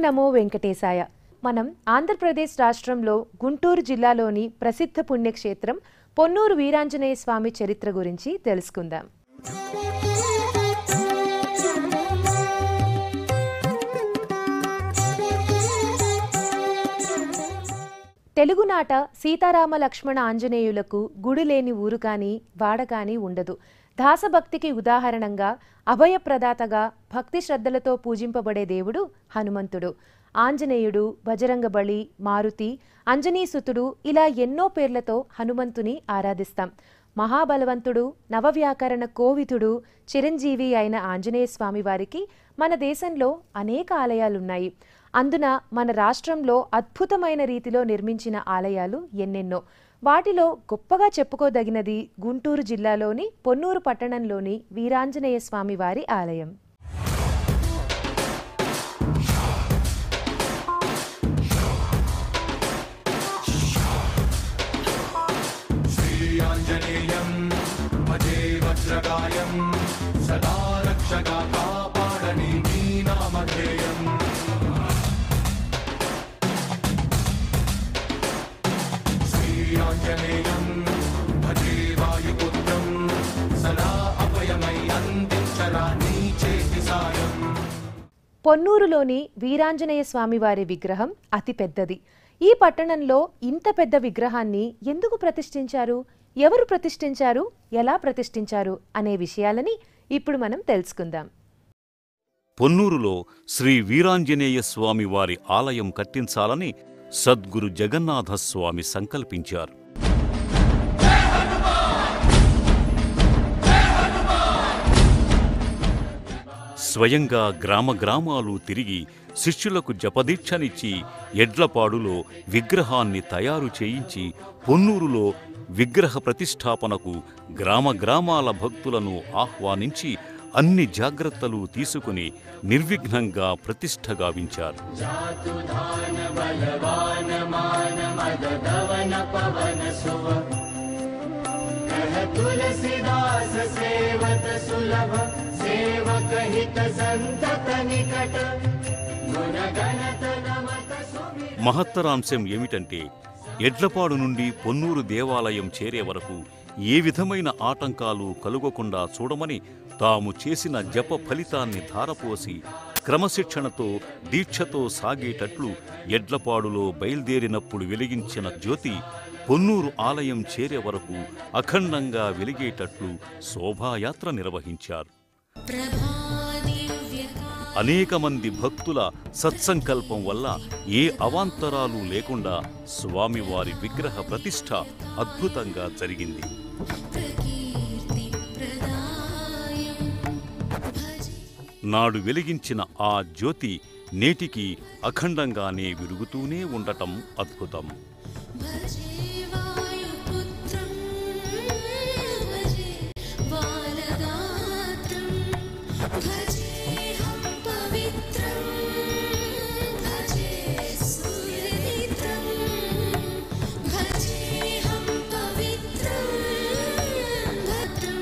నమో వెంకటేశాయ మనం ఆంధ్రప్రదేశ్ రాష్ట్రంలో గుంటూరు జిల్లాలోని ప్రసిద్ధ పుణ్యక్షేత్రం పొన్నూరు వీరాంజనేయ స్వామి చరిత్ర గురించి తెలుసుకుందాం తెలుగునాట సీతారామ లక్ష్మణ ఆంజనేయులకు గుడి లేని ఊరు కానీ వాడ కానీ ఉండదు దాసభక్తికి ఉదాహరణంగా అభయప్రదాతగా భక్తి శ్రద్ధలతో పూజింపబడే దేవుడు హనుమంతుడు ఆంజనేయుడు బజరంగబలి మారుతి అంజనీసుతుడు ఇలా ఎన్నో పేర్లతో హనుమంతుని ఆరాధిస్తాం మహాబలవంతుడు నవవ్యాకరణ కోవిదుడు చిరంజీవి అయిన ఆంజనేయ స్వామి వారికి మన దేశంలో అనేక ఆలయాలున్నాయి అందున మన రాష్ట్రంలో అద్భుతమైన రీతిలో నిర్మించిన ఆలయాలు ఎన్నెన్నో వాటిలో గొప్పగా చెప్పుకోదగినది గుంటూరు జిల్లాలోని పొన్నూరు పట్టణంలోని వీరాంజనేయ స్వామి వారి ఆలయం श्रीयाञ्जनेयं भजे वज्रगायं सदा रक्षगा कापाडनि मीनामधेयम् श्रीयाञ्जनेयं भजे वायुपुत्रं सदा अभयमय्यन्तिक्षरा नीचेति सायम् పొన్నూరులోని వీరాంజనేయ స్వామి వారి విగ్రహం అతి పెద్దది ఈ పట్టణంలో ఇంత పెద్ద విగ్రహాన్ని ఎందుకు ప్రతిష్ఠించారు ఎవరు ప్రతిష్ఠించారు ఎలా ప్రతిష్ఠించారు అనే విషయాలని ఇప్పుడు మనం తెలుసుకుందాం పొన్నూరులో శ్రీ వీరాంజనేయ స్వామి వారి ఆలయం కట్టించాలని సద్గురు జగన్నాథ స్వామి సంకల్పించారు స్వయంగా గ్రామ గ్రామాలు తిరిగి శిష్యులకు జపదీక్షనిచ్చి ఎడ్లపాడులో విగ్రహాన్ని తయారు చేయించి పొన్నూరులో విగ్రహ ప్రతిష్టాపనకు గ్రామ గ్రామాల భక్తులను ఆహ్వానించి అన్ని జాగ్రత్తలు తీసుకుని నిర్విఘ్నంగా ప్రతిష్ఠ గావించారు तुलसीदास सेवत सुलभ सेवक हित संतत निकट गुण गणत नमत सुमि మహత్తరాంశం ఏమిటంటే ఎడ్లపాడు నుండి పొన్నూరు దేవాలయం చేరే వరకు ఏ విధమైన ఆటంకాలు కలుగకుండా చూడమని తాము చేసిన జప ఫలితాన్ని ధారపోసి క్రమశిక్షణతో దీక్షతో సాగేటట్లు ఎడ్లపాడులో బయలుదేరినప్పుడు వెలిగించిన జ్యోతి పొన్నూరు ఆలయం చేరే వరకు అఖండంగా వెలిగేటట్లు శోభాయాత్ర నిర్వహించారు అనేక మంది భక్తుల సత్సంకల్పం వల్ల ఏ అవాంతరాలు లేకుండా స్వామివారి విగ్రహ ప్రతిష్ఠ అద్భుతంగా జరిగింది నాడు వెలిగించిన ఆ జ్యోతి నేటికి అఖండంగానే వెలుగుతూనే ఉండటం అద్భుతం భజే వాయుపుత్రం భజే బాలగాత్రం భజేహం పవిత్రం భజే సూర్యమిత్రం భజేహం పవిత్రం భద్రం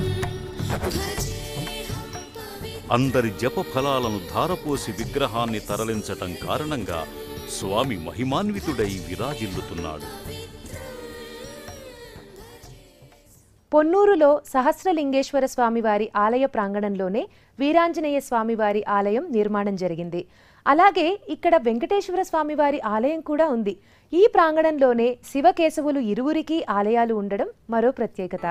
భజేహం పవిత్రం అందరి జప ఫలాలను ధారపోసి విగ్రహాన్ని తరలించటం కారణంగా స్వామి మహిమాన్వితుడై విరాజిల్లుతున్నాడు పొన్నూరులో సహస్రలింగేశ్వర స్వామివారి ఆలయ ప్రాంగణంలోనే వీరాంజనేయ స్వామివారి ఆలయం నిర్మాణం జరిగింది అలాగే ఇక్కడ వెంకటేశ్వర స్వామివారి ఆలయం కూడా ఉంది ఈ ప్రాంగణంలోనే శివకేశవులు ఇరువురికి ఆలయాలు ఉండడం మరో ప్రత్యేకత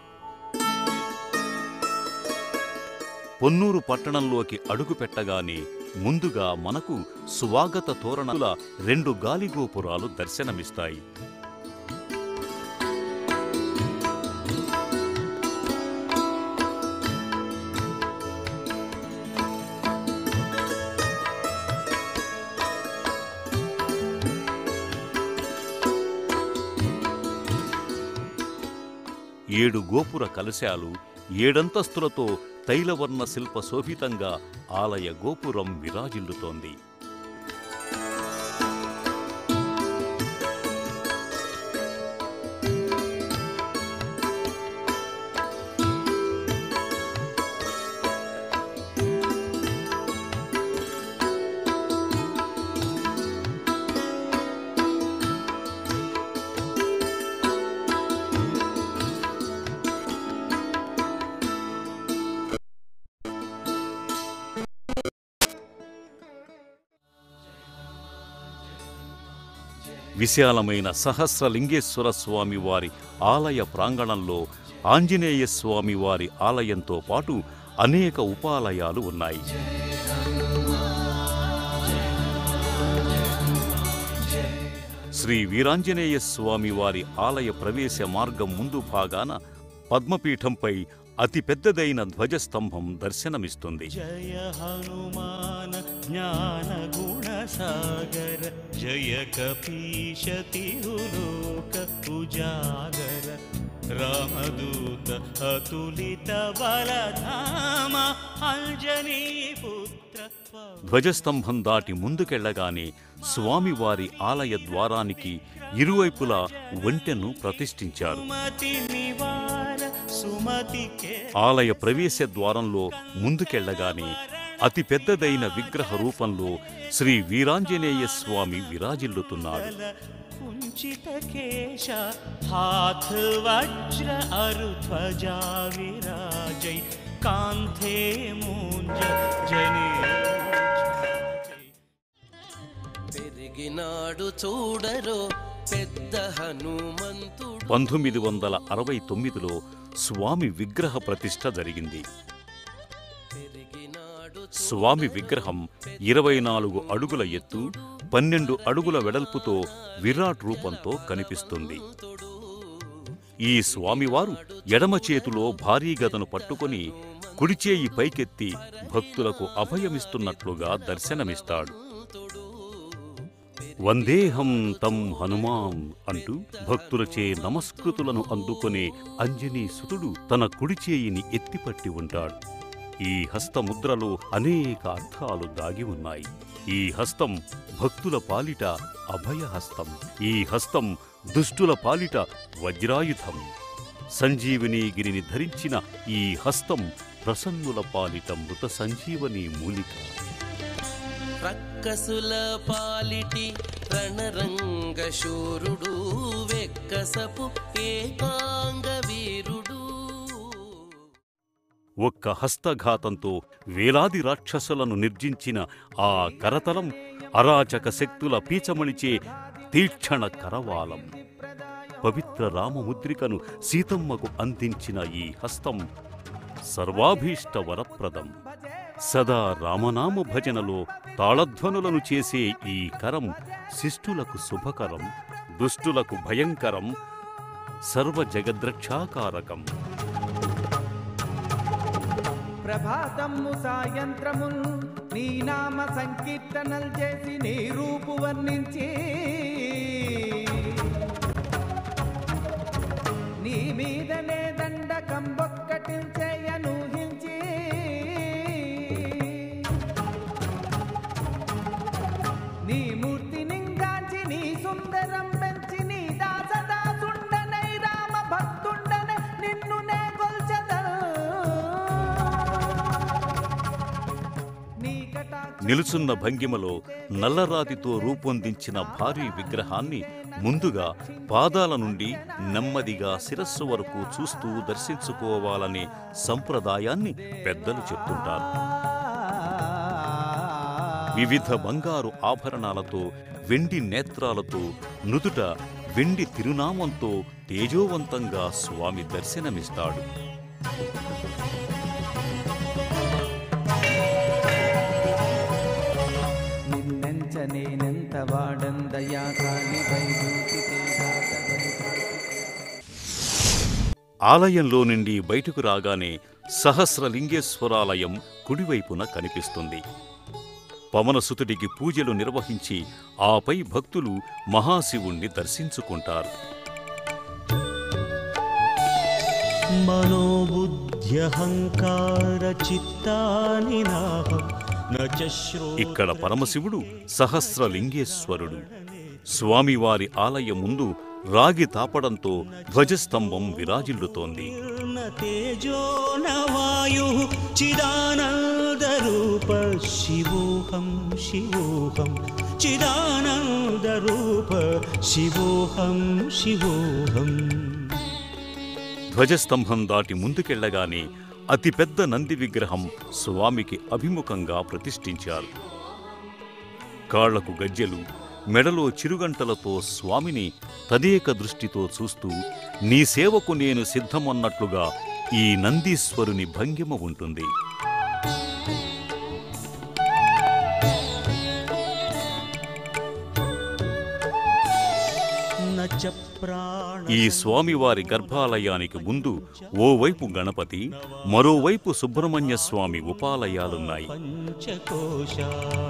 పొన్నూరు పట్టణంలోకి అడుగు పెట్టగానే ముందుగా మనకు స్వాగత తోరణాల రెండు గాలిగోపురాలు దర్శనమిస్తాయి ఏడు గోపుర కలశాలు ఏడంతస్తులతో తైలవర్ణ శిల్ప శోభితంగా ఆలయ గోపురం విరాజిల్లుతోంది విశాలమైన సహస్రలింగేశ్వర స్వామి వారి ఆలయ ప్రాంగణంలో ఆంజనేయ స్వామి వారి ఆలయంతో పాటు అనేక ఉపాలయాలు ఉన్నాయి శ్రీ వీరాంజనేయ స్వామి వారి ఆలయ ప్రవేశ మార్గం ముందు భాగాన పద్మపీఠంపై అతి పెద్దదైన ధ్వజస్తంభం దర్శనమిస్తుంది జయ హనుమాన్ జ్ఞాన గుణ సాగర జయ కపీశ తిరులోక ఉజాగర రామదూత అతులిత బలధామ అంజనీ పుత్ర ధ్వజస్తంభం దాటి ముందుకెళ్లగానే స్వామివారి ఆలయ ద్వారానికి ఇరువైపులా ఒంటెను ప్రతిష్ఠించారు సుమతి నివార సుమతి కే ఆలయ ప్రవేశ ద్వారంలో ముందుకెళ్లగానే అతి పెద్దదైన విగ్రహ రూపంలో శ్రీ వీరాంజనేయ స్వామి విరాజిల్లుతున్నాడు कुञ्चित केश हाथ वज्र अरुध्वजा विराजै कान्थे मूञ्ज जने పెరిగినాడు చూడరో పెద్ద హనుమంతుడు పంతొమ్మిది వందల అరవై తొమ్మిదిలో స్వామి విగ్రహ ప్రతిష్ఠ జరిగింది పెరిగినాడు స్వామి విగ్రహం ఇరవై నాలుగు అడుగుల ఎత్తు పన్నెండు అడుగుల వెడల్పుతో విరాట్ రూపంతో కనిపిస్తుంది ఈ స్వామివారు ఎడమ చేతిలో భారీ గదను పట్టుకొని కుడిచేయి పైకెత్తి భక్తులకు అభయమిస్తున్నట్లుగా దర్శనమిస్తాడు వందేహం తం హనుమాన్ అంటూ భక్తులచే నమస్కృతులను అందుకునే అంజనీసుతుడు తన కుడిచేయిని ఎత్తిపట్టి ఉంటాడు ఈ హస్తముద్రలో అనేక అర్థాలు దాగి ఉన్నాయి ఈ హస్తం భక్తుల పాలిట అభయహస్తం ఈ హస్తం దుష్టుల పాలిట వజ్రాయుధం సంజీవని గిరిని ధరించిన ఈ హస్తం ప్రసన్నుల పాలిట మృత సంజీవని మూలిక రక్కసుల పాలిటి రణరంగ శూరుడు వెక్కసపు ఏకాంగ వీరుడు ఒక్క హస్తఘాతంతో వేలాది రాక్షసులను నిర్జించిన ఆ కరతలం అరాచక శక్తుల పీచమణిచే తీక్షణ కరవాలం పవిత్ర రామముద్రికను సీతమ్మకు అందించిన ఈ హస్తం సర్వాభీష్ట వరప్రదం సదా రామనామ భజనలో తాళధ్వనులను చేసే ఈ కరం శిష్టులకు శుభకరం దుష్టులకు భయంకరం సర్వ జగద్రక్షాకారకం ప్రభాతము సాయంత్రముల్ నీ నామ సంకీర్తనలు చేసి నీ రూపు వర్ణించి నీ మీదనే దండకం ఒక్కటి చేయనూహించి నీ మూర్తి నింగాంచి నీ సుందరం పెంచి నీ దాసదాసుండనై రామ భక్తుండనై నిన్ను నే కొల్చదను నీ కటాక్ష నిలుచున్న భంగిమలో నల్లరాతితో రూపొందించిన భారీ విగ్రహాన్ని ముందుగా పాదాల నుండి నెమ్మదిగా శిరస్సు వరకు చూస్తూ దర్శించుకోవాలనే సంప్రదాయాన్ని పెద్దలు చెప్తుంటారు వివిధ బంగారు ఆభరణాలతో వెండి నేత్రాలతో నుదుట వెండి తిరునామంతో తేజోవంతంగా స్వామి దర్శనమిస్తాడు నిన్నెంచ నేనెంత వాడందయా కాలి వైభూతి తేజాత వైభూతి ఆలయంలో నుండి బయటకు రాగానే సహస్రలింగేశ్వరాలయం కుడివైపున కనిపిస్తుంది పవనసుతుడికి పూజలు నిర్వహించి ఆపై భక్తులు మహాశివుణ్ణి దర్శించుకుంటారు మనోబుద్ధ్యహంకార చిత్తాని నాహం న చ ఇక్కడ పరమశివుడు సహస్రలింగేశ్వరుడు స్వామివారి ఆలయం ముందు రాగి తాపడంతో ధ్వజస్తంభం విరాజిల్లుతోంది న తేజో న వాయు చిదానంద రూప శివోహం శివోహం చిదానంద రూప శివోహం శివోహం ధ్వజస్తంభం దాటి ముందుకెళ్లగానే అతిపెద్ద నంది విగ్రహం స్వామికి అభిముఖంగా ప్రతిష్ఠించారు కాళ్లకు గజ్జెలు మెడలో చిరుగంటలతో స్వామిని తదేక దృష్టితో చూస్తూ నీ సేవకు నేను సిద్ధమన్నట్లుగా ఈ నందీశ్వరుని భంగిమ ఉంటుంది నచ ప్రాణ ఈ స్వామివారి గర్భాలయానికి ముందు ఓవైపు గణపతి మరోవైపు సుబ్రహ్మణ్య స్వామి ఉపాలయాలున్నాయి పంచకోశా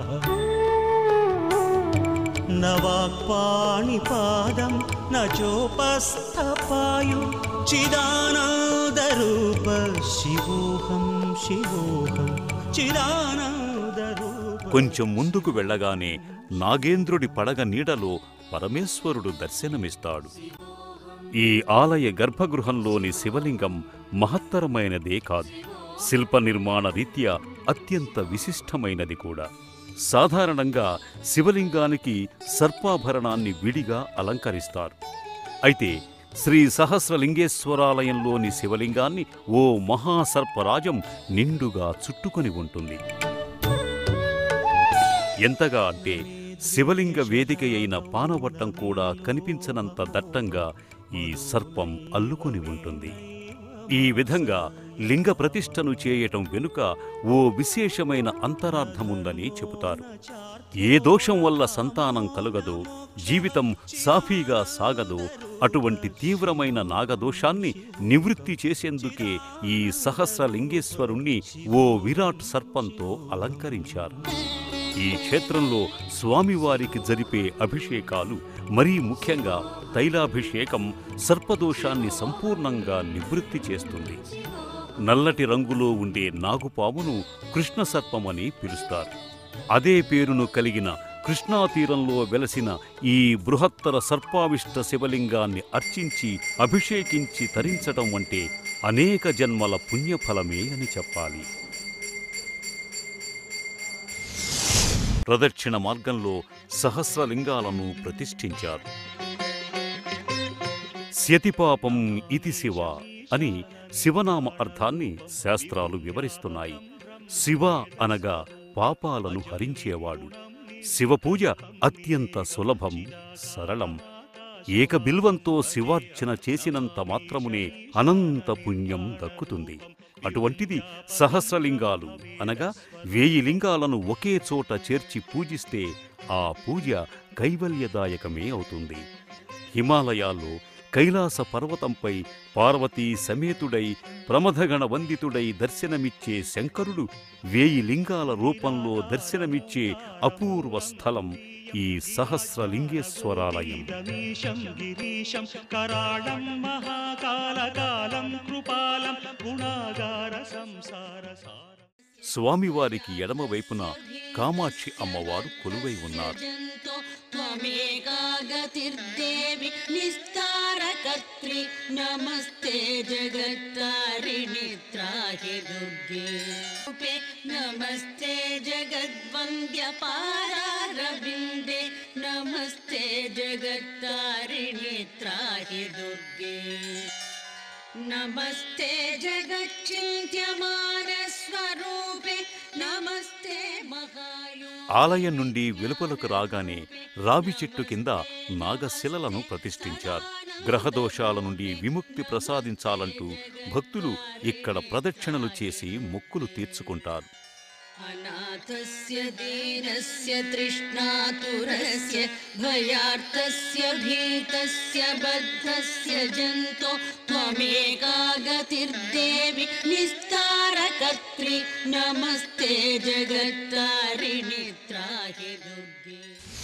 నవాక్పాణిపాదం నచోపస్థపాయు చిదానందరూప శివోహం శివోహం చిదానందరూప కొంచెం ముందుకు వెళ్ళగానే నాగేంద్రుడి పడగ నీడలో పరమేశ్వరుడు దర్శనమిస్తాడు ఈ ఆలయ గర్భగృహంలోని శివలింగం మహత్తరమైనదే కాదు శిల్ప నిర్మాణ రీత్యా అత్యంత విశిష్టమైనది కూడా సాధారణంగా శివలింగానికి సర్పాభరణాన్ని విడిగా అలంకరిస్తారు అయితే శ్రీ సహస్రలింగేశ్వరాలయంలోని శివలింగాన్ని ఓ మహాసర్పరాజం నిండుగా చుట్టుకొని ఉంటుంది ఎంతగా అంటే శివలింగ వేదిక అయిన పానవట్టం కూడా కనిపించనంత దట్టంగా ఈ సర్పం అల్లుకొని ఉంటుంది ఈ విధంగా లింగ ప్రతిష్టను చేయటం వెనుక ఓ విశేషమైన అంతరార్థముందని చెబుతారు ఏ దోషం వల్ల సంతానం కలుగదో జీవితం సాఫీగా సాగదో అటువంటి తీవ్రమైన నాగదోషాన్ని నివృత్తి చేసేందుకే ఈ సహస్రలింగేశ్వరుణ్ణి ఓ విరాట్ సర్పంతో అలంకరించారు ఈ క్షేత్రంలో స్వామివారికి జరిపే అభిషేకాలు మరీ ముఖ్యంగా తైలాభిషేకం సర్పదోషాన్ని సంపూర్ణంగా నివృత్తి చేస్తుంది నల్లటి రంగులో ఉండే నాగుపామును కృష్ణ సర్పమని పిలుస్తారు అదే పేరును కలిగిన కృష్ణా తీరంలో వెలసిన ఈ బృహత్తర సర్పావిష్ట శివలింగాన్ని అర్చించి అభిషేకించి తరించటం అంటే అనేక జన్మల పుణ్యఫలమే అని చెప్పాలి ప్రదక్షిణ మార్గంలో సహస్రలింగాలను ప్రతిష్ఠించారు శతిపాపం ఇతి శివ అని శివనామ అర్థాన్ని శాస్త్రాలు వివరిస్తున్నాయి శివ అనగా పాపాలను హరించేవాడు శివపూజ అత్యంత సులభం సరళం ఏక బిల్వంతో శివార్చన చేసినంత మాత్రమునే అనంత పుణ్యం దక్కుతుంది అటువంటిది సహస్రలింగాలు అనగా వేయి లింగాలను ఒకే చోట చేర్చి పూజిస్తే ఆ పూజ కైవల్యదాయకమే అవుతుంది హిమాలయాల్లో కైలాస పర్వతంపై పార్వతీ సమేతుడై ప్రమథగణ వందితుడై దర్శనమిచ్చే శంకరుడు వేయి లింగాల రూపంలో దర్శనమిచ్చే అపూర్వ స్థలం ఈ సహస్రలింగేశ్వరాలయం గిరీశం గిరీశం కరాళం మహాకాలకాలం కృపాలం గుణాగార సంసార సార స్వామివారికి ఎడమవైపున కామాక్షి అమ్మవారు కొలువై ఉన్నారు జంతో త్వమేకా గతిర్దేవి నిస్తారకర్త్రి నమస్తే జగత్తారిణి త్రాహి దుర్గే రూపే నమస్తే జగద్వంద్య పారారవిందే నమస్తే జగత్తారిణి త్రాహి దుర్గే నమస్తే జగచ్చింత్యమాన స్వరూపే నమస్తే మహాయో ఆలయం నుండి వెలుపలకు రాగానే రావి చెట్టు కింద నాగశిలలను ప్రతిష్ఠించారు గ్రహదోషాల నుండి విముక్తి ప్రసాదించాలంటూ భక్తులు ఇక్కడ ప్రదక్షిణలు చేసి మొక్కులు తీర్చుకుంటారు अनाथस्य दीनस्य तृष्णातुरस्य भयार्तस्य भीतस्य बद्धस्य जन्तो त्वमेका गतिर्देवि निस्तारकर्त्रि नमस्ते जगत्तारिणि त्राहि दुर्गे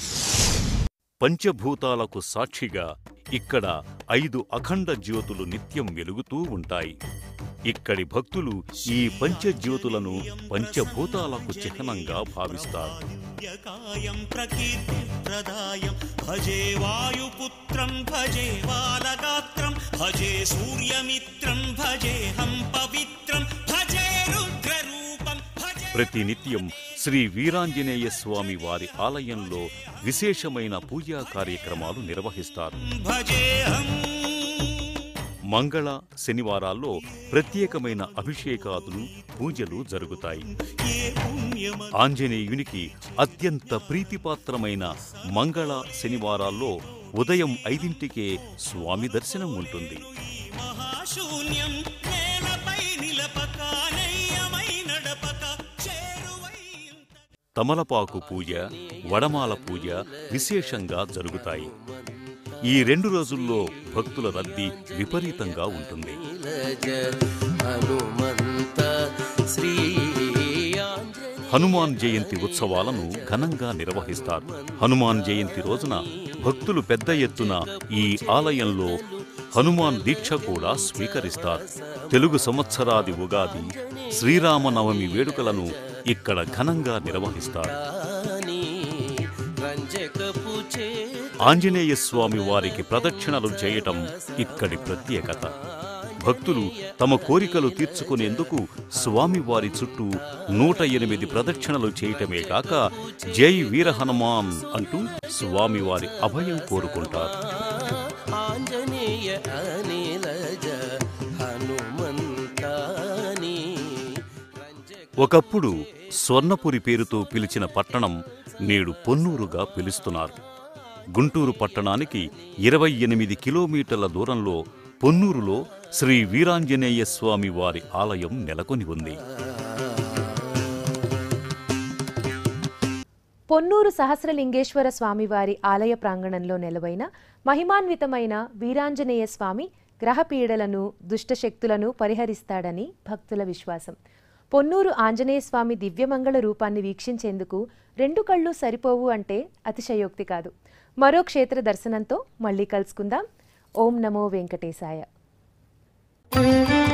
పంచభూతాలకు సాక్షిగా ఇక్కడ ఐదు అఖండ జ్యోతులు నిత్యం వెలుగుతూ ఉంటాయి ఇక్కడి భక్తులు ఈ పంచజ్యోతులను పంచభూతాలకు చిహ్నంగా భావిస్తారు కాయం ప్రకీర్తి ప్రదాయం భజే వాయుపుత్రం భజే బాలగాత్రం భజే సూర్యమిత్రం భజేహం పవిత్రం భజే రుద్రరూపం భజే ప్రతి నిత్యం శ్రీ వీరాంజనేయ స్వామి వారి ఆలయంలో విశేషమైన పూజా కార్యక్రమాలు నిర్వహిస్తారు భజేహం మంగళ శనివారాల్లో ప్రత్యేకమైన అభిషేకాదులు పూజలు జరుగుతాయి ఆంజనేయునికి అత్యంత ప్రీతిపాత్రమైన మంగళ శనివారాల్లో ఉదయం ఐదింటికే స్వామి దర్శనం ఉంటుంది మహాశూన్యం నేలపై నిలపక నెయ్యమై నడపక చేరువై తమలపాకు పూజ వడమాల పూజ విశేషంగా జరుగుతాయి ఈ రెండు రోజుల్లో భక్తుల రద్దీ విపరీతంగా ఉంటుంది నీలజ హనుమంత శ్రీ ఆంజనేయ హనుమాన్ జయంతి ఉత్సవాలను ఘనంగా నిర్వహిస్తారు హనుమాన్ జయంతి రోజున భక్తులు పెద్ద ఎత్తున ఈ ఆలయంలో హనుమాన్ దీక్ష కూడా స్వీకరిస్తారు తెలుగు సంవత్సరాది ఉగాది శ్రీరామనవమి వేడుకలను ఇక్కడ ఘనంగా నిర్వహిస్తారు రాణి రంజకపు చే ఆంజనేయ స్వామి వారికి ప్రదక్షిణలు చేయటం ఇక్కడి ప్రత్యేకత భక్తులు తమ కోరికలు తీర్చుకునేందుకు స్వామివారి చుట్టూ నూట ఎనిమిది ప్రదక్షిణలు చేయటమే కాక జై వీర హనుమాన్ అంటూ స్వామివారి అభయం కోరుకుంటారు ఆంజనేయ అనిలజ హనుమంతాని రంజక ఒకప్పుడు స్వర్ణపురి పేరుతో పిలిచిన పట్టణం నేడు పొన్నూరుగా పిలుస్తున్నారు గుంటూరు పట్టణానికి ఇరవై ఎనిమిది కిలోమీటర్ల దూరంలో పొన్నూరులో శ్రీ వీరాంజనేయ స్వామి వారి ఆలయం నెలకొని ఉంది పొన్నూరు సహస్రలింగేశ్వర స్వామివారి ఆలయ ప్రాంగణంలో నెలవైన మహిమాన్వితమైన వీరాంజనేయ స్వామి గ్రహపీడలను దుష్టశక్తులను పరిహరిస్తాడని భక్తుల విశ్వాసం పొన్నూరు ఆంజనేయ స్వామి దివ్యమంగళ రూపాన్ని వీక్షించేందుకు రెండు కళ్ళు సరిపోవు అంటే అతిశయోక్తి కాదు మరో క్షేత్ర దర్శనంతో మళ్ళీ కలుసుకుందాం ఓం నమో వెంకటేశాయ